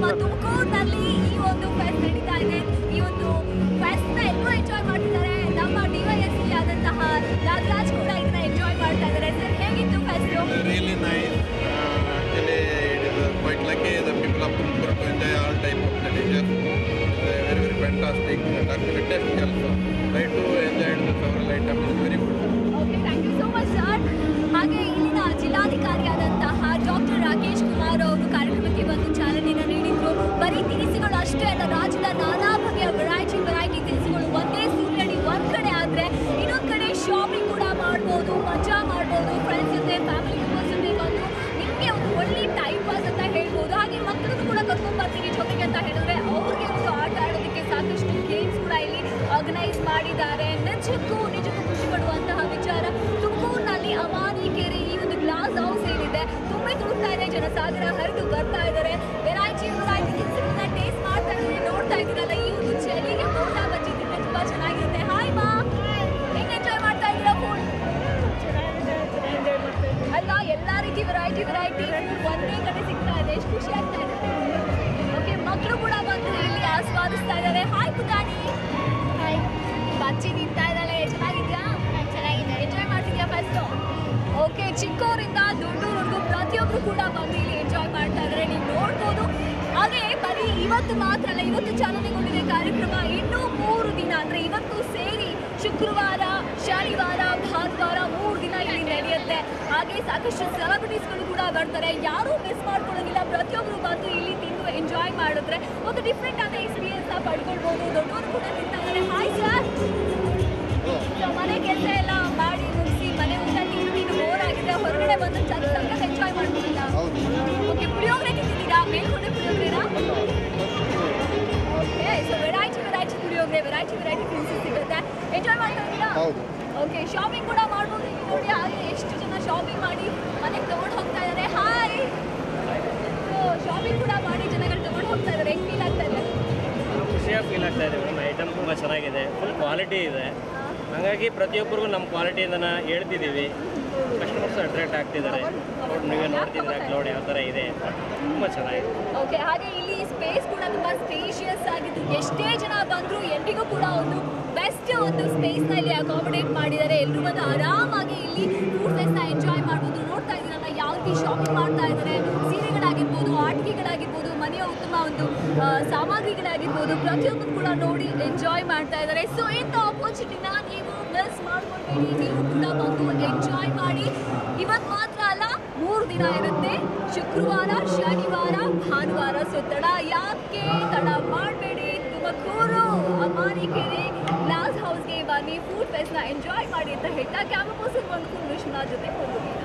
ತುಮಕೂರಿನಲ್ಲಿ ಈ ಒಂದು ಫೆಸ್ಟ್ ನಡೀತಾ ಇದೆ ಈ ಒಂದು ಫೆಸ್ಟ್ ನ ಎಲ್ಲರೂ ಎಂಜಾಯ್ ಮಾಡ್ತಿದ್ದಾರೆ ನಮ್ಮ ಡಿವೈಎಸ್ಪಿ ಆದಂತಹ ನಾಗರಾಜ್ ಕೂಡ ಇದನ್ನ ಎಂಜಾಯ್ ಮಾಡ್ತಾ ಇದ್ದಾರೆ ಸರ್ ಹೇಗಿತ್ತು fest really nice. Uh, actually, it is uh, quite lucky the people of Tumkur to enjoy all type of the dishes. It's uh, very very fantastic and actually tasty also. Try to enjoy the several items. It's very good. Okay thank you so much sir ಹಾಗೆ ಇಲ್ಲಿನ ಜಿಲ್ಲಾಧಿಕಾರಿಯಾದಂತಹ doctor Rakesh Kumar ಅವರು ಕಾರ್ಯಕ್ರಮಕ್ಕೆ ಒಂದು ಚಾಲನೆಯನ್ನು ನೀಡಿದ್ರು ಬರೀ ತಿನಿಸುಗಳು ಅಷ್ಟೇ ಅಲ್ಲ ರಾಜ್ಯದ ನಾನಾ ಬಗೆಯ ವೆರೈಟಿ ವೆರೈಟಿ ತಿನಿಸುಗಳು ಒಂದೇ ಸೂರ್ಯಡಿ ಒಂದ್ ಕಡೆ ಆದ್ರೆ ಇನ್ನೊಂದ್ ಕಡೆ ಶಾಪಿಂಗ್ ಕೂಡ ಮಾಡ್ಬೋದು ಮಜಾ ಮಾಡ್ಬೋದು ಫ್ರೆಂಡ್ಸ್ ಜೊತೆ ಫ್ಯಾಮಿಲಿ ಮೆಂಬರ್ಸ್ ಜೊತೆ ಬಂದು ನಿಮಗೆ ಒಂದು ಒಳ್ಳೆ ಟೈಮ್ ಪಾಸ್ ಅಂತ ಹೇಳ್ಬೋದು ಹಾಗೆ ಮಕ್ಕಳನ್ನು ಕೂಡ ಕರ್ಕೊಂಡ್ ಬರ್ತೀನಿ ಜೊತೆಗೆ ಅಂತ ಹೇಳಿದ್ರೆ ಅವ್ರಿಗೆ ಒಂದು ಆಟ ಆಡೋದಕ್ಕೆ ಸಾಕಷ್ಟು ಗೇಮ್ಸ್ ಕೂಡ ಇಲ್ಲಿ ಆರ್ಗನೈಸ್ ಮಾಡಿದ್ದಾರೆ ನಿಜಕ್ಕೂ ನಿಜಕ್ಕೂ ಖುಷಿ ಪಡುವಂತಹ ವಿಚಾರ ತುಮಕೂರಿನಲ್ಲಿ ಅಮಾನಿ ಕೆರೆ ಈ ಒಂದು ಗ್ಲಾಸ್ ಹೌಸ್ ಏನಿದೆ ತುಂಬಿ ತುಳುಕ್ತಾ ಇದೆ ಜನಸಾಗರ ಹರಿದು ಬರ್ತಾ ಇದ್ದಾರೆ ವೆರೈಟಿ ವೆರೈಟಿ ತಿನಿಸುಗಳನ್ನ ಟೇಸ್ಟ್ ಮಾಡ್ತಾ ಇದ್ದಾರೆ ನೋಡ್ತಾ ಇದ್ದೀರಲ್ಲ ಈ ಒಂದು ಚಳಿಗೆ ಬೋಟಾ ಬಜ್ಜಿ ತಿಂದ್ರೆ ತುಂಬಾ ಚೆನ್ನಾಗಿರುತ್ತೆ ಹಾಯ್ ಮಾ ಹೆಂಗ್ ಎಂಜಾಯ್ ಮಾಡ್ತಾ ಇದ್ದೀರಾ ಫುಡ್ ಅಲ್ಲ ಎಲ್ಲಾ ರೀತಿ ವೆರೈಟಿ ವೆರೈಟಿ ಒಂದೇ ಕಡೆ ಸಿಗ್ತಾ ಇದೆ ಎಷ್ಟು ಖುಷಿ ಆಗ್ತಾ ಇದೆ ಓಕೆ ಮಕ್ಕಳು ಕೂಡ ಬಂದು ಇಲ್ಲಿ ಆಸ್ವಾದಿಸ್ತಾ ಇದ್ದಾರೆ ಹಾಯ್ ಪುಟಾಣಿ ಬಚ್ಚಿ ನಿಂತಾ ಇದ್ದಾಳೆ ಚೆನ್ನಾಗಿದ್ಯಾ ಚೆನ್ನಾಗಿದೆ ಎಂಜಾಯ್ ಮಾಡ್ತಿದ್ಯಾ ಫಸ್ಟ್ ಓಕೆ ಚಿಕ್ಕವರಿಂದ ದೊಡ್ಡವರೆಗೂ ಪ್ರತಿಯೊಬ್ಬರು ಕೂಡ ಬಂದು ಇಲ್ಲಿ ಎಂಜಾಯ್ ಮಾಡ್ತಾ ಇದ್ದಾರೆ ನೀವು ನೋಡ್ಬೋದು ಹಾಗೆ ಬರೀ ಇವತ್ತು ಮಾತ್ರ ಅಲ್ಲ ಇವತ್ತು ಚಾಲನೆಗೊಂಡಿದೆ ಕಾರ್ಯಕ್ರಮ ಇನ್ನೂ ಮೂರು ದಿನ ಅಂದ್ರೆ ಇವತ್ತು ಸೇರಿ ಶುಕ್ರವಾರ ಶನಿವಾರ ಭಾನುವಾರ ಮೂರು ದಿನ ಇಲ್ಲಿ ನಡೆಯುತ್ತೆ ಹಾಗೆ ಸಾಕಷ್ಟು ಸೆಲೆಬ್ರಿಟೀಸ್ಗಳು ಕೂಡ ಬರ್ತಾರೆ ಯಾರೂ ಮಿಸ್ ಮಾಡ್ಕೊಳ್ಳೋದಿಲ್ಲ ಪ್ರತಿಯೊಬ್ಬರು ಬಂದು ಇಲ್ಲಿ ತಿಂದು ಎಂಜಾಯ್ ಮಾಡಿದ್ರೆ ಒಂದು ಡಿಫ್ರೆಂಟ್ ಆದ ಎಕ್ಸ್ಪೀರಿಯನ್ಸ್ ನ ಪಡ್ಕೊಳ್ಬೋದು ದೊಡ್ಡವರು ಕೂಡ ತಿಂತಾ ಇದ್ದಾರೆ ಹಾಯ್ ಸರ್ ಸೊ ಮನೆ ಕೆಲಸ ಎಲ್ಲ ಮಾಡಿ ಮುಗಿಸಿ ಮನೆ ಊಟ ತಿಂದು ತಿಂದು ಬೋರ್ ಆಗಿದೆ ಹೊರಗಡೆ ಬಂದು ಚೆನ್ನಾಗಿ ಸಖತ್ ಎಂಜಾಯ್ ಮಾಡ್ತಿದ್ದೀರಾ ಓಕೆ ಪುಳಿಯೋಗರೆ ತಿಂದಿದ್ದೀರಾ ಮೇಲ್ಕೊಂಡೆ ಪುಳಿಯೋಗರೆನಾ ಓಕೆ ಸೊ ವೆರೈಟಿ ವೆರೈಟಿ ಪುಳಿಯೋಗರೆ ವೆರೈಟಿ ವೆರೈಟಿ ತಿನಿಸು ಸಿಗುತ್ತೆ ಎಂಜಾಯ್ ಮಾಡ್ತಾ ಇದ್ದೀರಾ ಹೌದು ಓಕೆ ಶಾಪಿಂಗ್ ಕೂಡ ಮಾಡ್ಬೋದು ಇಲ್ಲಿ ನೋಡಿ ಹಾಗೆ ಎಷ್ಟು ಜನ ಶಾಪಿಂಗ್ ಮಾಡಿ ಮನೆಗೆ ತಗೊಂಡು ಹೋಗ್ತಾ ಇದ್ದಾರೆ ಹಾಯ್ ಸೊ ಶಾಪಿಂಗ್ ಕೂಡ ಮಾಡಿ ಜನಗಳು ತಗೊಂಡು ಹೋಗ್ತಾ ಇದ್ದಾರೆ ಹೆಂಗ್ ಫೀಲ್ ಆಗ್ತಾ ಇದೆ ಖುಷಿಯಾಗಿ ಫೀಲ್ ಆಗ್ತಾ ಇದೆ ಮೇಡಮ್ ಐಟಮ್ ತುಂಬ ಚೆನ್ನಾಗಿದೆ ಫುಲ್ ಕ್ವಾಲಿಟಿ ಇದೆ ಹಾಗಾಗಿ ಪ್ರತಿಯೊಬ್ಬರಿಗೂ ನಮ್ಮ ಕ್ವಾಲಿಟಿಯಿಂದ ಹೇಳ್ತಿದ್ದೀವಿ ಕಸ್ಟಮರ್ಸ್ ಅಟ್ರಾಕ್ಟ್ ಆಗ್ತಿದ್ದಾರೆ ನೋಡಿ ನೀವೇ ನೋಡ್ತಿದ್ದೀರಾ ಕ್ಲೌಡ್ ಯಾವ ಥರ ಇದೆ ಅಂತ ತುಂಬ ಚೆನ್ನಾಗಿದೆ ಓಕೆ ಹಾಗೆ ಇಲ್ಲಿ ಸ್ಪೇಸ್ ಕೂಡ ತುಂಬಾ ಸ್ಪೇಷಿಯಸ್ ಆಗಿದ್ದು ಎಷ್ಟೇ ಜನ ಬಂದ್ರು ಎಲ್ರಿಗೂ ಕೂಡ ಒಂದು ಬೆಸ್ಟ್ ಒಂದು ಸ್ಪೇಸ್ ನ ಇಲ್ಲಿ ಅಕಾಮಿಡೇಟ್ ಮಾಡಿದ್ದಾರೆ ಎಲ್ಲರೂ ಬಂದು ಆರಾಮಾಗಿ ಇಲ್ಲಿ ಫುಡ್ ಫೆಸ್ಟ್ ನ ಎಂಜಾಯ್ ಮಾಡ್ಬೋದು ನೋಡ್ತಾ ಇದ್ದೀರಲ್ಲ ಯಾವ ರೀತಿ ಶಾಪಿಂಗ್ ಮಾಡ್ತಾ ಇದ್ದಾರೆ ಸೀರೆಗಳಾಗಿರ್ಬೋದು ಆಟಿಕೆಗಳಾಗಿರ್ಬೋದು ಮನೆಯ ಉತ್ತಮ ಒಂದು ಆ, ಸಾಮಗ್ರಿಗಳಾಗಿರ್ಬೋದು ಪ್ರತಿಯೊಂದು ಕೂಡ ನೋಡಿ ಎಂಜಾಯ್ ಮಾಡ್ತಾ ಇದ್ದಾರೆ ಸೊ ಇಂಥ ಆಪರ್ಚುನಿಟಿನ ನೀವು ಮಿಸ್ ಮಾಡ್ಕೊಳ್ಬೇಡಿ ನೀವು ಕೂಡ ಬಂದು ಎಂಜಾಯ್ ಮಾಡಿ ಇವತ್ತು ಮಾತ್ರ ಅಲ್ಲ ಮೂರು ದಿನ ಇರುತ್ತೆ ಶುಕ್ರವಾರ ಶನಿವಾರ ಭಾನುವಾರ ಸೊ ತಡ ಯಾಕೆ ತಡ ಮಾಡಬೇಡಿ ತುಮಕೂರು ಅಮಾನಿಕೆರೆ ಗ್ಲಾಸ್ ಹೌಸ್ಗೆ ಬನ್ನಿ ಫುಡ್ ಫೆಸ್ಟ್ನ ಎಂಜಾಯ್ ಮಾಡಿ ಅಂತ ಹೇಳ್ತಾ ಕ್ಯಾಮರಾ ಪರ್ಸನ್ ಒಂದು ವಿಶ್ವನಾಥ್ ಜೊತೆ ಹೋಗಿ